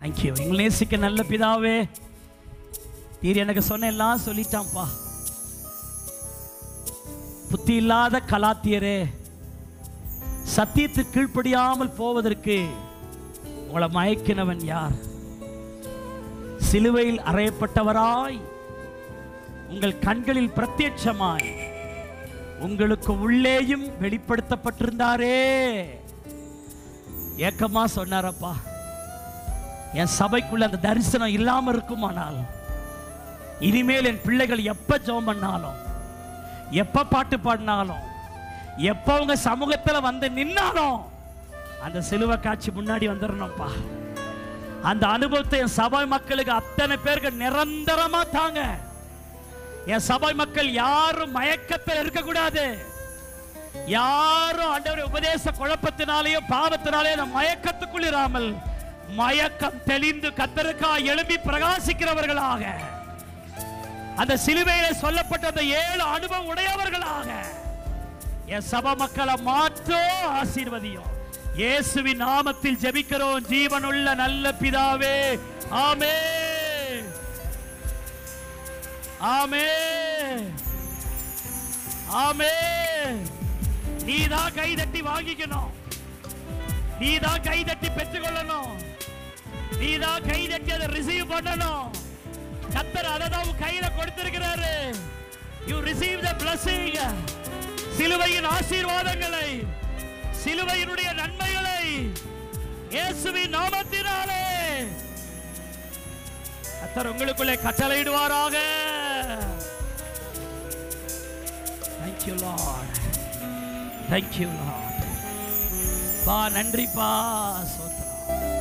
thank you எங்களை நேசிக்க நல்ல பிதாவே நீர் எனக்கு சொன்ன எல்லாம் சொல்லிட்டான்ப்பா புத்தி இல்லாத கலாத்தியரே சத்தியத்துக்கு கீழ்ப்படியாமல் போவதற்கு உங்களை மயக்கினவன் யார் சிலுவையில் அறையப்பட்டவராய் உங்கள் கண்களில் பிரத்யட்சமாய் உங்களுக்கு உள்ளேயும் வெளிப்படுத்தப்பட்டிருந்தாரே ஏக்கமா சொன்னாரப்பா என் சபைக்குள்ள அந்த தரிசனம் இல்லாம இருக்குமானால் இனிமேல் என் பிள்ளைகள் எப்ப ஜெபம் பண்ணாலும் எப்ப பாட்டு பாடினாலும் எப்ப உங்க சமூகத்துல வந்து நின்னாலும் அந்த சிலுவை காட்சி முன்னாடி வந்துடணும்ப்பா அந்த அனுபவத்தை என் சபை மக்களுக்கு அத்தனை பேருக்கு நிரந்தரமா தாங்க என் சபை மக்கள் யாரும் மயக்கத்தில் இருக்கக்கூடாது யாரும் ஆண்டவரை உபதேச குழப்பத்தினாலேயோ பாவத்தினாலேயோ அந்த மயக்கத்துக்குள் இராமல் மயக்கம் தெளிந்து கத்தருக்கா எழும்பி பிரகாசிக்கிறவர்களாக அந்த சிலுவையிலே சொல்லப்பட்ட அந்த ஏழு அனுபவம் உடையவர்களாக என் சபை மக்களை மாற்றோ ஆசீர்வதியும் இயேசுவின் நாமத்தில் ஜெபிக்கிறோம் ஜீவனுள்ள நல்ல பிதாவே ஆமே ஆமே ஆமே நீதான் கை தட்டி வாங்கிக்கணும் நீதான் கை தட்டி பெற்றுக்கொள்ளணும் நீதான் கை தட்டி அதை ரிசீவ் பண்ணணும் கத்தர் அதை தான் உன் கையில கொடுத்திருக்கிறாரு யூ ரிசீவ் த blessing சிலுவையின் ஆசீர்வாதங்களை சிலுவையினுடைய நன்மைகளை இயேசுவின் நாமத்தினாலே கத்தர் உங்களுக்குள்ளே கட்டளையிடுவாராக Thank you Lord Thank you Lord பா நன்றிப்பா சோத்திரம்